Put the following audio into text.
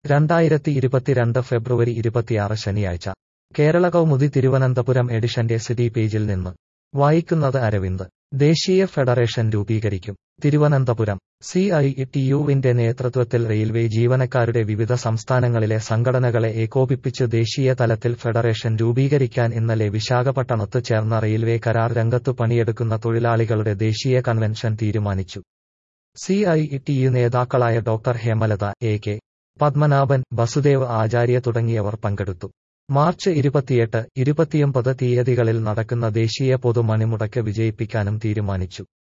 രണ്ടായിരത്തി ഇരുപത്തിരണ്ട് ഫെബ്രുവരി ഇരുപത്തിയാറ് ശനിയാഴ്ച കേരള കൗമുദി തിരുവനന്തപുരം എഡിഷന്റെ സിറ്റി പേജിൽ നിന്ന് വായിക്കുന്നത് അരവിന്ദ് ദേശീയ ഫെഡറേഷൻ രൂപീകരിക്കും തിരുവനന്തപുരം സി ഐ ടി യുവിന്റെ നേതൃത്വത്തിൽ റെയിൽവേ ജീവനക്കാരുടെ വിവിധ സംസ്ഥാനങ്ങളിലെ സംഘടനകളെ ഏകോപിപ്പിച്ച് ദേശീയ തലത്തിൽ ഫെഡറേഷൻ രൂപീകരിക്കാൻ ഇന്നലെ വിശാഖപട്ടണത്ത് ചേർന്ന റെയിൽവേ കരാർ രംഗത്തു പണിയെടുക്കുന്ന തൊഴിലാളികളുടെ ദേശീയ കൺവെൻഷൻ തീരുമാനിച്ചു സി ഐ ടി യു നേതാക്കളായ doctor Hemalatha A K Padmanabhan Vasudev Acharya തുടങ്ങിയവർ പങ്കെടുത്തു മാർച്ച് ഇരുപത്തിയെട്ട് ഇരുപത്തിയൊമ്പത് തീയതികളിൽ നടക്കുന്ന ദേശീയ പൊതു മണിമുടക്ക് വിജയിപ്പിക്കാനും തീരുമാനിച്ചു